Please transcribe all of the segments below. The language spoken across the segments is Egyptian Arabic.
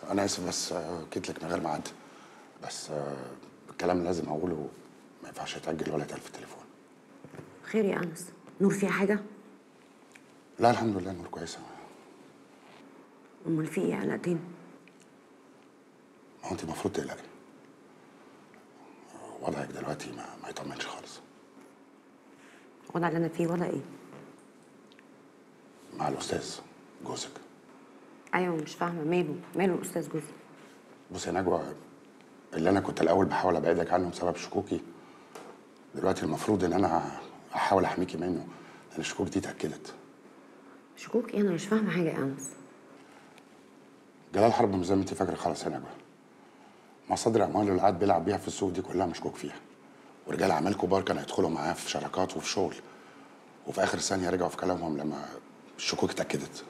انا اسف بس آه، جيت لك من غير ميعاد بس آه، الكلام اللي لازم اقوله ما ينفعش يتاجل ولا يتقال في التليفون خير يا انس نور فيها حاجه لا الحمد لله نور كويسه امال في ايه قلقتين ما هو انت المفروض تقلقي وضعك دلوقتي ما, ما يطمنش خالص الوضع اللي انا فيه وضع ايه مع الاستاذ جوزك ايوه مش فاهمه ماله ماله الاستاذ جوزي بص يا نجوى اللي انا كنت الاول بحاول ابعدك عنه بسبب شكوكي دلوقتي المفروض ان انا احاول احميكي منه لان الشكوك دي اتاكدت شكوك ايه انا مش فاهمه حاجه يا انس جلال حرب مش زي ما انت فاكره خالص يا نجوى مصادر امواله اللي قاعد بيلعب بيها في السوق دي كلها مشكوك فيها ورجال اعمال كبار كانوا يدخلوا معاه في شراكات وفي شغل وفي اخر ثانيه رجعوا في كلامهم لما الشكوك اتاكدت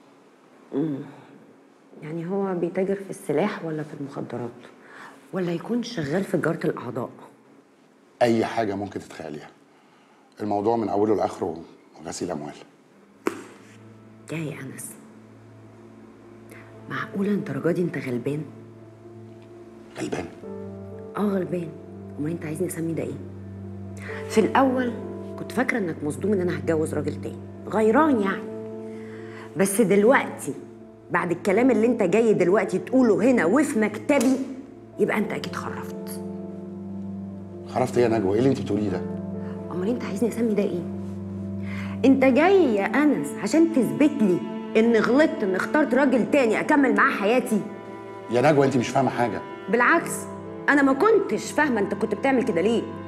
يعني هو بيتاجر في السلاح ولا في المخدرات ولا يكون شغال في تجاره الاعضاء اي حاجه ممكن تتخيليها الموضوع من اوله لاخره غسيل اموال يا يا انس معقوله انت دي انت غلبان غلبان اه غلبان امال انت عايزني اسمي ده ايه في الاول كنت فاكره انك مصدوم ان انا هتجوز راجل تاني غيران يعني بس دلوقتي بعد الكلام اللي انت جاي دلوقتي تقوله هنا وفي مكتبي يبقى انت اكيد خرفت خرفت ايه يا نجوى ايه اللي انت بتقوليه ده امال انت عايزني اسمي ده ايه انت جاي يا انس عشان تثبت لي ان غلطت ان اخترت راجل تاني اكمل معاه حياتي يا نجوى انت مش فاهمه حاجه بالعكس انا ما كنتش فاهمه انت كنت بتعمل كده ليه